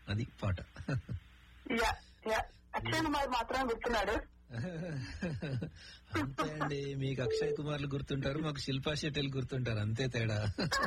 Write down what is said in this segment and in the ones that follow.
అది పాట yeah yeah Akshay Kumar మాత్రం గుర్తున్నాడు అంతే అండి మీకు అక్షయ్ కుమార్లు గుర్తుంటారు మాకు శిల్పా శెట్టిలు గుర్తుంటారు అంతే తేడా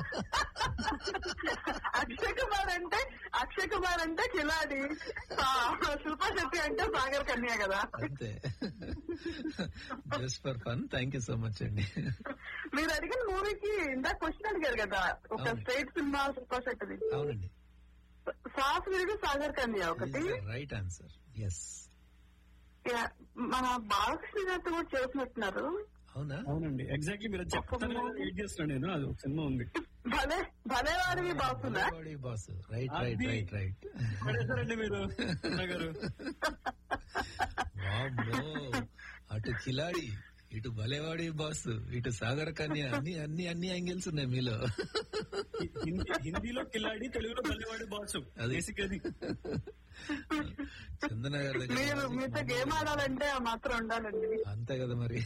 అక్షయ్ కుమార్ అంటే అక్షయ్ కుమార్ అంటే కిలాడి ఆ, శిల్పా శెట్టి అంటే సాగర్ కన్య కదా అంతే just for fun thank you so much అండి మీరు అడిగిన మూవీకి ఇందాక క్వశ్చన్ అడిగారు కదా ఒక అవును. స్టేట్ సినిమా శిల్పా శెట్టిది అవునండి సాస్ విరిగి సాగర్ కన్య ఒకటి రైట్ ఆన్సర్ ఎస్ యా, మన బాలకృష్ణ గారితో కూడా చేసినట్టున్నారు అవునా అవునండి ఎగ్జాక్ట్లీ మీరు అది చెప్తాను వెయిట్ చేస్తున్నాను నేను అది ఒక సినిమా ఉంది భలే భలే వాడివి బాసునా బాస్ రైట్ రైట్ అది- రైట్ రైట్ పడేశారండి మీరు అన్న గారు వామ్మో అటు కిలాడి ఇటు భలేవాడి బాస్ ఇటు సాగర్ కన్య అన్ని అన్ని అన్ని యాంగిల్స్ ఉన్నాయి మీలో హిందీ హిందీలో కిల్లాడి తెలుగులో బల్లివాడి బాసు అది. బేసిక్ అది చందన గారి దగ్గర మీరు మీతో గేమ్ ఆడాలంటే ఆ మాత్రం ఉండాలండి అంతే కదా మరి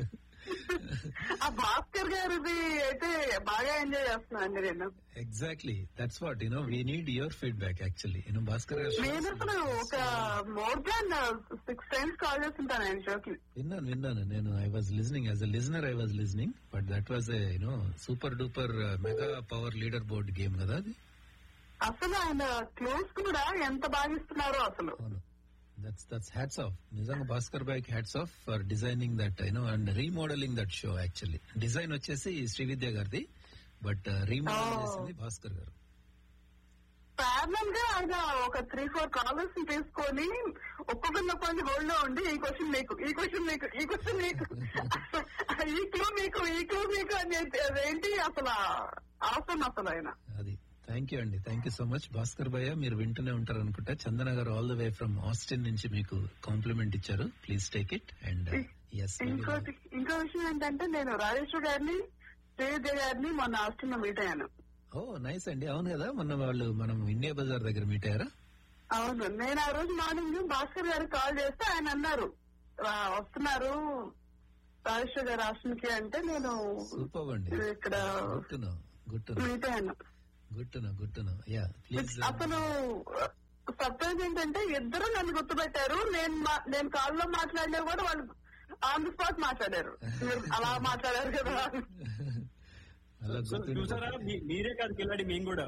ఆ భాస్కర్ గారిది అయితే బాగా ఎంజాయ్ చేస్తున్నానండి నేను exactly that's what you know we need your feedback actually you know Bhaskar గారు నేను అసలు ఒక more than six times call చేస్తుంటాను ఆయన షోకి విన్నాను విన్నాను నేను I was listening as a listener I was listening but that was you know super duper mega power leaderboard game కదా అది అసలు ఆయన క్లోజ్ కూడా ఎంత బాగా ఇస్తున్నారో అసలు అవును దట్స్ దట్స్ హ్యాట్స్ ఆఫ్ నిజంగా భాస్కర్ బాయ్ hats off for designing that you know and remodelling that show actually design వచ్చేసి శ్రీవిద్య గారిది బట్ రీమోడల్ Oh. చేసింది భాస్కర్ గారు ప్యారల్ గా ఆయన ఒక త్రీ ఫోర్ కాలర్స్ తీసుకొని ఒక్కొక్కరిని ఒక్కొక్కరిని హోల్డ్ లో ఉండి ఈ క్వశ్చన్ మీకు ఈ క్వశ్చన్ మీకు ఈ క్వశ్చన్ మీకు ఈ క్లూ మీకు ఈ క్లూ మీకు అని చెప్పి అదేంటి అసలు అవసరం అసలు ఆయన అది థ్యాంక్ యూ అండి thank you so much Bhaskar భయ్య మీరు వింటూనే ఉంటారు అనుకుంటా చందన గారు all the way from Austin నుంచి మీకు కాంప్లిమెంట్ ఇచ్చారు please take it and yes ఇంకోటి ఇంకో విషయం ఏంటంటే నేను రాజేశ్వర్ గారిని శ్రీవిద్య గారిని మొన్న ఆస్టిన్ లో మీట్ అయ్యాను ఓ నైస్ అండి అవును కదా మొన్న వాళ్ళు మనం ఇండియా బజార్ దగ్గర మీట్ అయ్యారా అవును నేను ఆ రోజు మార్నింగ్ భాస్కర్ గారికి కాల్ చేస్తే ఆయన అన్నారు "ఆ, వస్తున్నారు రాజేశ్వర్ గారు ఆస్టిన్కి అంటే నేను సూపర్ అండి ఇక్కడ good to know good to know meet అయ్యాను good to know good to know yeah please అసలు సర్ప్రైజ్ ఏంటంటే ఇద్దరు నన్ను గుర్తుపెట్టారు నేను మా- నేను కాల్లో మాట్లాడినా కూడా వాళ్ళు ఆన్ ది స్పాట్ మాట్లాడారు మీరు అలా మాట్లాడారు కదా అలా సో చూసారా గుర్తు మీ- మీరే కాదు కిల్లాడి మేము కూడా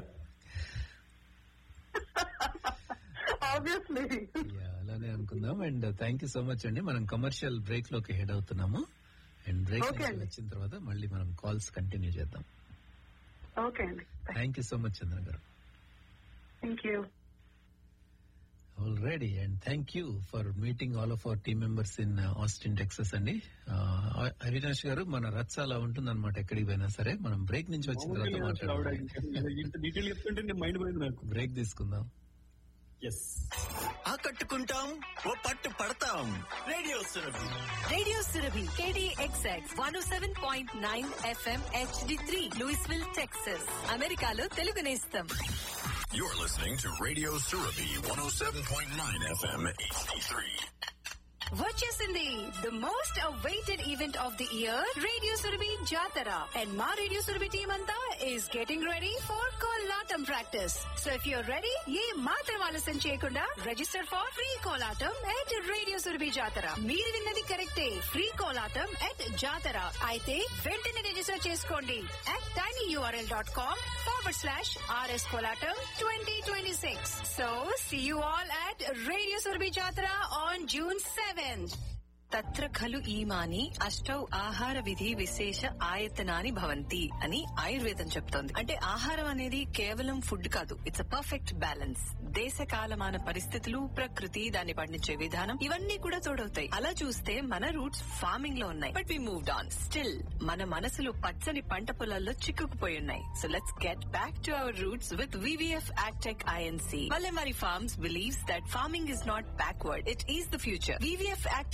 ఆబ్వియస్లీ యా అలానే అనుకుందాం and thank you so much అండి మనం కమర్షియల్ బ్రేక్ లోకి హెడ్ అవుతున్నాము అండ్ బ్రేక్ Okay అండి. వచ్చిన తర్వాత మళ్ళీ మనం కాల్స్ కంటిన్యూ చేద్దాం ఓకే అండి thank you so much Chandra గారు thank you already and thank you for meeting all of our team members in Austin Texas అండి Uh, అవినాష్ గారు మన రచ్చ అలా ఉంటుందన్నమాట ఎక్కడికి పోయినా సరే మనం బ్రేక్ నుంచి వచ్చిన తర్వాత మాట్లాడదాం ఇంత డీటెయిల్ చెప్తుంటే నేను మైండ్ పోయింది నాకు బ్రేక్ తీసుకుందాం ఎస్ ఆకట్టుకుంటాం ఓ పట్టు పడతాం radio Surabhi Radio Surabhi, KDXX 107.9 FM HD3, Louisville, Texas. అమెరికాలో తెలుగు నేస్తం You're listening to Radio Surabhi 107.9 FM HD3. వచ్చేసింది the most awaited event of the year radio Surabhi Jatara and మా రేడియో సురభి టీమ్ అంతా is getting ready for Kolatam practice so if you're ready ఏ మాత్రం ఆలస్యం చేయకుండా register for free Kolatam at radio Surabhi Jatara మీరు విన్నది కరెక్టే ఫ్రీ కోలాటం ఎట్ జాతర అయితే వెంటనే రిజిస్టర్ చేసుకోండి at tiny URL dot com forward slash RS Kolatam twenty twenty six so see you all at radio Surabhi Jatara on June seventh తత్ర ఖలు ఈమాని అష్టౌ ఆహార విధి విశేష ఆయతనాని భవంతి అని ఆయుర్వేదం చెప్తోంది అంటే ఆహారం అనేది కేవలం ఫుడ్ కాదు ఇట్స్ అ పర్ఫెక్ట్ బ్యాలెన్స్ దేశ కాలమాన పరిస్థితులు ప్రకృతి దాన్ని పండించే విధానం ఇవన్నీ కూడా తోడవుతాయి అలా చూస్తే మన రూట్స్ ఫార్మింగ్ లో ఉన్నాయి but we moved on still మన మనసులు పచ్చని పంట పొలాల్లో చిక్కుకుపోయి ఉన్నాయి so let's get back to our roots with VVF agtech INC Palamari Farms believes that farming is not backward, it is the future. VVF Agtech INC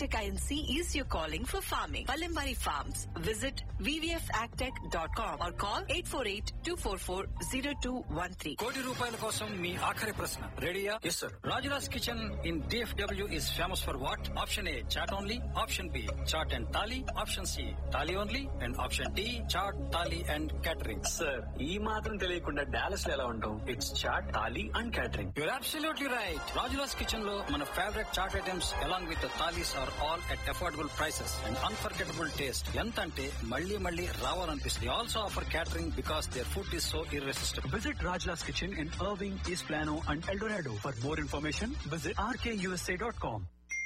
Sea is your calling for farming. Palimbari Farms. Visit vvfagtech.com or call 848-244-0213. కోటి రూపాయల కోసం మీ ఆఖరి ప్రశ్న రెడీయా yes sir Rajula's kitchen in DFW is famous for what option A chaat only option B chaat and thali option C thali only and option D chaat thali and catering sir ఈ మాత్రం తెలియకుండా Dallas లో ఎలా ఉంటాం it's chaat thali and catering you're absolutely right Rajula's kitchen లో మన favourite chaat items along with thalis are all at affordable prices and unforgettable taste ఎంత అంటే మళ్ళీ మళ్ళీ రావాలనిపిస్తుంది also offer catering because their food is so irresistible visit Rajula's kitchen in Irving East Plano and Eldorado for more information visit RKUSA dot com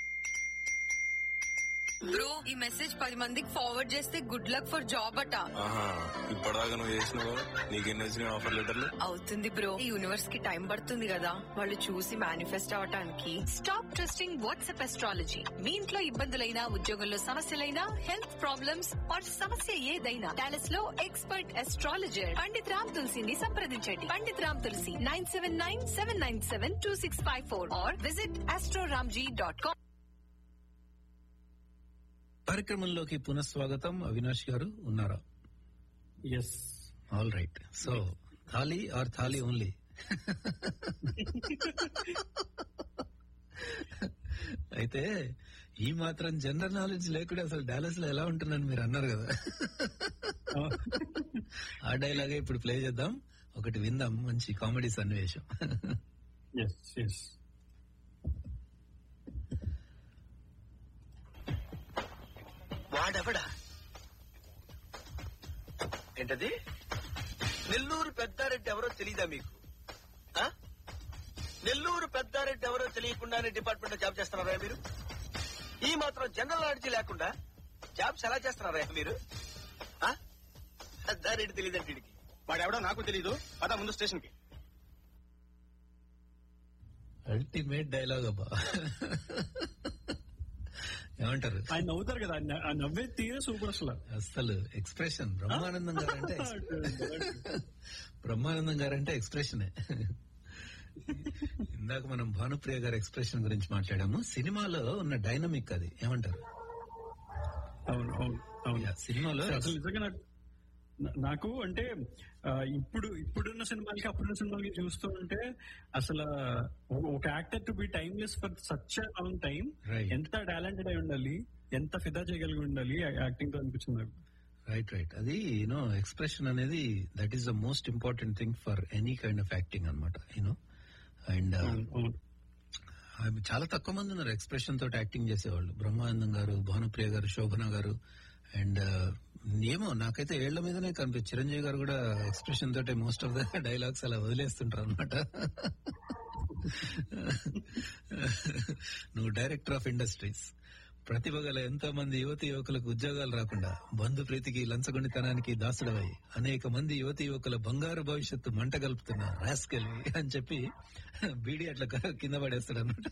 bro ఈ message పది మందికి forward చేస్తే good luck for job అట ఆహా ఇప్పటిదాకా నువ్వు చేసినావు నీకెన్ని వచ్చినాయి ఆఫర్ లెటర్లు అవుతుంది బ్రో ఈ యూనివర్స్ కి టైం పడుతుంది కదా వాళ్ళు చూసి మేనిఫెస్ట్ అవటానికి స్టాప్ ట్రస్టింగ్ వాట్సాప్ ఎస్ట్రాలజీ మీ ఇంట్లో ఇబ్బందులైనా ఉద్యోగంలో సమస్యలైనా హెల్త్ ప్రాబ్లమ్స్ ఆర్ సమస్య ఏదైనా డాలస్ లో ఎక్స్పర్ట్ ఎస్ట్రాలజర్ పండిత్ రామ్ తులసిని సంప్రదించండి Pandit Ram Tulasi nine seven nine seven nine seven two six five four or visit astroramji dot com కార్యక్రమంలోకి పునఃస్వాగతం అవినాష్ గారు ఉన్నారా yes all right so thali or thali only అయితే ఈ మాత్రం జనరల్ నాలెడ్జ్ లేకుండా అసలు డాలస్ లో ఎలా ఉంటుందని మీరు అన్నారు కదా ఆ డైలాగే ఇప్పుడు ప్లే చేద్దాం ఒకటి విందాం మంచి కామెడీ సన్నివేశం ఎస్ ఎస్ వాడెవడా ఏంటది నెల్లూరు పెద్దారెడ్డి ఎవరో తెలీదా మీకు ఆ? నెల్లూరు పెద్దారెడ్డి ఎవరో తెలియకుండానే డిపార్ట్మెంట్ లో జాబ్ చేస్తున్నారా మీరు ఈ మాత్రం జనరల్ నాలెడ్జ్ లేకుండా జాబ్స్ ఎలా చేస్తున్నారా మీరు ఆ? పెద్దారెడ్డి తెలియదండి వీడికి వాడెవడో నాకు తెలీదు పద ముందు స్టేషన్ కి అల్టిమేట్ డైలాగ్ అబ్బా ఏమంటారు ఆయన నవ్వుతారు కదా ఆయన ఆ నవ్వే తీరే సూపర్ అసలు అసలు ఎక్స్ప్రెషన్ బ్రహ్మానందం గారు అంటే బ్రహ్మానందం గారు అంటే ఎక్స్ప్రెషనే ఇందాక మనం భానుప్రియ గారి ఎక్స్ప్రెషన్ గురించి మాట్లాడాము సినిమాలో ఉన్న డైనమిక్ అది ఏమంటారు అవును అవును అవును Yeah, సినిమాలో అసలు నిజంగా నాకు నా- నాకు అంటే ఆ, ఇప్పుడు ఇప్పుడున్న సినిమాలకి అప్పుడున్న సినిమాలకి చూస్తూ ఉంటే అసలు ఒక- ఒక actor to be timeless for such long time Right. ఎంత టాలెంటెడ్ అయి ఉండాలి ఎంత ఫిదా చేయగలిగి ఉండాలి యాక్టింగ్ తో అనిపించింది నాకు రైట్ రైట్ అది యూనో ఎక్స్ప్రెషన్ అనేది that is the most important thing for any kind of acting అనమాట యూనో అండ్ అవును, అవును. చాలా తక్కువ మంది ఉన్నారు ఎక్స్ప్రెషన్ తోటి యాక్టింగ్ చేసేవాళ్ళు బ్రహ్మానందం గారు భానుప్రియ గారు శోభన గారు అండ్ ఏమో నాకైతే ఏళ్ల మీదనే కనిపి చిరంజీవి గారు కూడా ఎక్స్ప్రెషన్ తోటి మోస్ట్ ఆఫ్ ద డైలాగ్స్ అలా వదిలేస్తుంటారు అనమాట నువ్వు డైరెక్టర్ ఆఫ్ ఇండస్ట్రీస్ ప్రతిభ గల ఎంతో మంది యువతి యువకులకు ఉద్యోగాలు రాకుండా బంధు ప్రీతికి లంచగొండితనానికి దాసుడవై అనేక మంది యువతి యువకుల బంగారు భవిష్యత్తు మంట కలుపుతున్న రాస్కెల్వి అని చెప్పి బీడీ అట్లా క- కింద పడేస్తాడు అనమాట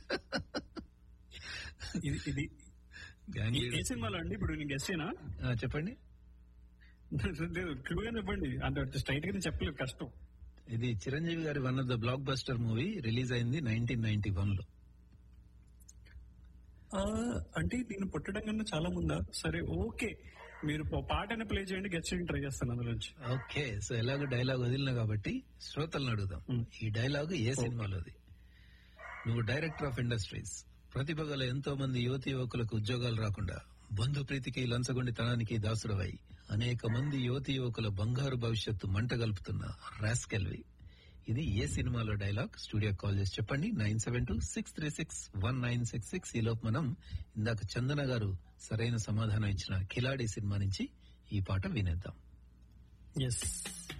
ఇది ఇది ఏ- ఏ సినిమాలో అండి ఇప్పుడు నీకు ఎస్సేనా చెప్పండి క్లూగా చెప్పండి అంటే స్ట్రైట్ గా నేను చెప్పలేదు కష్టం ఇది చిరంజీవి గారి one of the blockbuster movie release అయింది నైన్టీన్ నైన్టీ వన్ లో ఆ, అంటే దీన్ని పుట్టడం కన్నా చాలా ముందా సరే ఓకే మీరు ప- పాటని ప్లే చేయండి గెస్ట్ ట్రై చేస్తాను అందులోంచి ఓకే సో ఎలాగో డైలాగ్ వదిలిన కాబట్టి శ్రోతలను అడుగుదాం ఈ డైలాగ్ ఏ సినిమాలోది నువ్వు డైరెక్టర్ ఆఫ్ ఇండస్ట్రీస్ ప్రతిభ గల ఎంతో మంది యువతి యువకులకు ఉద్యోగాలు రాకుండా బంధు ప్రీతికి లంచగొండితనానికి దాసుడవై అనేక మంది యువతి యువకుల బంగారు భవిష్యత్తు మంట గలుపుతున్న రాస్కెల్వి ఇది ఏ సినిమాలో డైలాగ్ స్టూడియో కాల్ చేసి చెప్పండి nine seven two six three six one nine six six ఈ లోపు మనం ఇందాక చందన గారు సరైన సమాధానం ఇచ్చిన కిలాడి సినిమా నుంచి ఈ పాట వినేద్దాం ఎస్